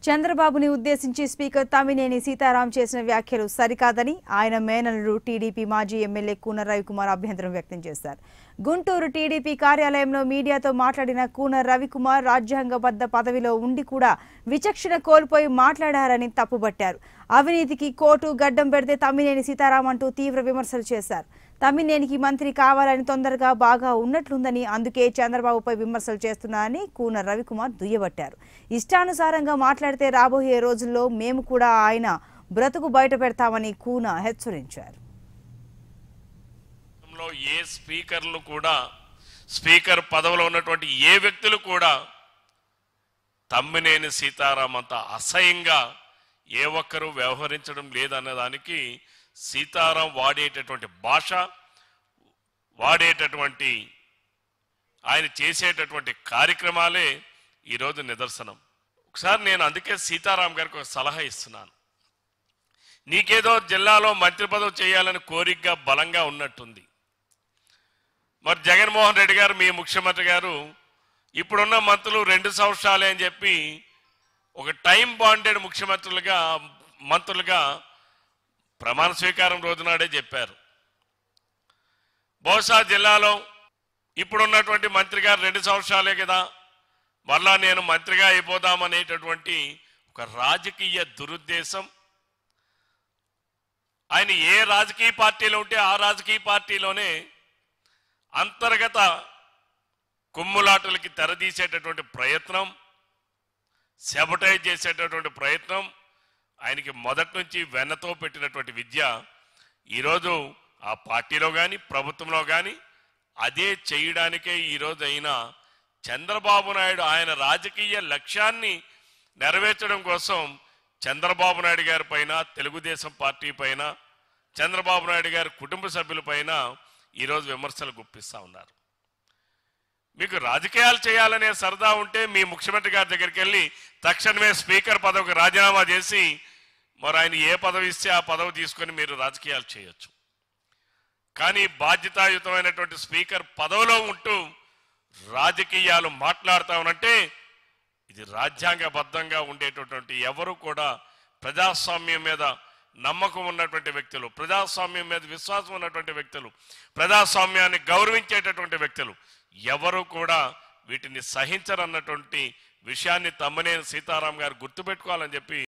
చంద్రబాబుని ఉద్దేశించి స్పీకర్ తమ్మినేని సీతారాం చేసిన వ్యాఖ్యలు సరికాదని ఆయన మేనలుడు టీడీపీ మాజీ ఎమ్మెల్యే కూన రవికుమార్ అభ్యంతరం వ్యక్తం చేశారు గుంటూరు టీడీపీ కార్యాలయంలో మీడియాతో మాట్లాడిన కూన రవికుమార్ రాజ్యాంగబద్ధ పదవిలో ఉండి కూడా విచక్షణ కోల్పోయి మాట్లాడారని తప్పుబట్టారు అవినీతికి కోర్టు గడ్డం పెడితే తమ్మినేని సీతారాం అంటూ తీవ్ర విమర్శలు చేశారు తమ్మినేనికి మంత్రి కావాలని తొందరగా బాగా ఉన్నట్లుందని అందుకే చంద్రబాబుపై విమర్శలు చేస్తున్నారని కూన రవికుమార్ దుయ్యబట్టారు ఇష్టానుసారంగా మాట్లాడితే రాబోయే రోజుల్లో మేము కూడా ఆయన బ్రతుకు బయట పెడతామని కూన హెచ్చరించారు లో ఏ స్పీకర్లు కూడా స్పీకర్ పదవిలో ఉన్నటువంటి ఏ వ్యక్తులు కూడా తమ్మినేని సీతారాం అంత అసహ్యంగా ఏ ఒక్కరూ వ్యవహరించడం లేదన్న దానికి సీతారాం వాడేటటువంటి భాష వాడేటటువంటి ఆయన చేసేటటువంటి కార్యక్రమాలే ఈరోజు నిదర్శనం ఒకసారి నేను అందుకే సీతారాం గారికి ఒక సలహా ఇస్తున్నాను నీకేదో జిల్లాలో మంత్రి పదవి చేయాలని కోరికగా బలంగా ఉన్నట్టుంది మరి జగన్మోహన్ రెడ్డి గారు మీ ముఖ్యమంత్రి గారు ఇప్పుడున్న మంత్రులు రెండు సంవత్సరాలే అని చెప్పి ఒక టైం బాండెడ్ ముఖ్యమంత్రులుగా మంత్రులుగా ప్రమాణ స్వీకారం రోజునాడే చెప్పారు బహుశా జిల్లాలో ఇప్పుడున్నటువంటి మంత్రి గారు రెండు సంవత్సరాలే కదా మళ్ళా నేను మంత్రిగా అయిపోదామనేటటువంటి ఒక రాజకీయ దురుద్దేశం ఆయన ఏ రాజకీయ పార్టీలో ఉంటే ఆ రాజకీయ పార్టీలోనే అంతర్గత కుమ్ములాటలకి తెరదీసేటటువంటి ప్రయత్నం సెబటైజ్ చేసేటటువంటి ప్రయత్నం ఆయనకి మొదటి నుంచి వెన్నతో పెట్టినటువంటి విద్య ఈరోజు ఆ పార్టీలో కానీ ప్రభుత్వంలో కానీ అదే చేయడానికే ఈరోజు అయినా చంద్రబాబు నాయుడు ఆయన రాజకీయ లక్ష్యాన్ని నెరవేర్చడం కోసం చంద్రబాబు నాయుడు గారి పైన తెలుగుదేశం పార్టీ పైన చంద్రబాబు నాయుడు గారి కుటుంబ సభ్యుల పైన ఈరోజు విమర్శలు గుప్పిస్తా ఉన్నారు మీకు రాజకీయాలు చేయాలనే సరదా ఉంటే మీ ముఖ్యమంత్రి గారి దగ్గరికి వెళ్ళి తక్షణమే స్పీకర్ పదవికి రాజీనామా చేసి మరి ఆయన ఏ పదవి ఇస్తే ఆ పదవి తీసుకొని మీరు రాజకీయాలు చేయొచ్చు కానీ బాధ్యతాయుతమైనటువంటి స్పీకర్ పదవిలో ఉంటూ రాజకీయాలు మాట్లాడతామనంటే ఇది రాజ్యాంగబద్ధంగా ఉండేటటువంటి ఎవరు కూడా ప్రజాస్వామ్యం మీద నమ్మకం ఉన్నటువంటి వ్యక్తులు ప్రజాస్వామ్యం మీద విశ్వాసం ఉన్నటువంటి వ్యక్తులు ప్రజాస్వామ్యాన్ని గౌరవించేటటువంటి వ్యక్తులు ఎవరు కూడా వీటిని సహించరన్నటువంటి విషయాన్ని తమ్మనేని సీతారాం గారు గుర్తుపెట్టుకోవాలని చెప్పి